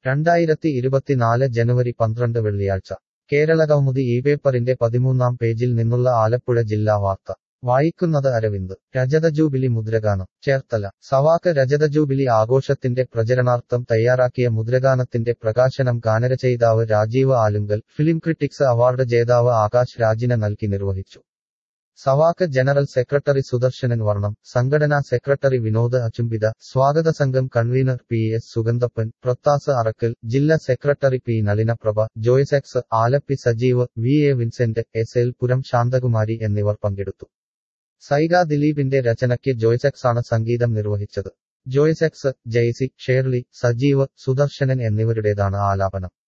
രണ്ടായിരത്തി ഇരുപത്തിനാല് ജനുവരി പന്ത്രണ്ട് വെള്ളിയാഴ്ച കേരളകൗമുദി ഈ പേപ്പറിന്റെ പതിമൂന്നാം പേജിൽ നിന്നുള്ള ആലപ്പുഴ ജില്ലാ വാർത്ത വായിക്കുന്നത് അരവിന്ദ് രജതജൂബിലി മുദ്രഗാനം ചേർത്തല സവാക്ക് രജതജൂബിലി ആഘോഷത്തിന്റെ പ്രചരണാർത്ഥം തയ്യാറാക്കിയ മുദ്രഗാനത്തിന്റെ പ്രകാശനം ഗാനരചയിതാവ് Rajeev Alunkal film critics award ജേതാവ് ആകാശ് രാജിന് നൽകി നിർവഹിച്ചു സവാക്ക് ജനറൽ സെക്രട്ടറി സുദർശനൻ വർണ്ണം സംഘടനാ സെക്രട്ടറി വിനോദ് അചുംബിത സ്വാഗത സംഘം convener P S Suganthappan Prothas Arakkal ജില്ലാ സെക്രട്ടറി പി നളിനപ്രഭ ജോയ്സെക്സ് Alleppey Sajeev V A Vincent S L Puram Santhakumari എന്നിവർ പങ്കെടുത്തു സൈഗ ദിലീപിന്റെ രചനയ്ക്ക് ജോയ്സെക്സാണ് സംഗീതം നിർവഹിച്ചത് ജോയ്സെക്സ് ജയ്സി ഷേർലി സജീവ് സുദർശനൻ എന്നിവരുടേതാണ് ആലാപനം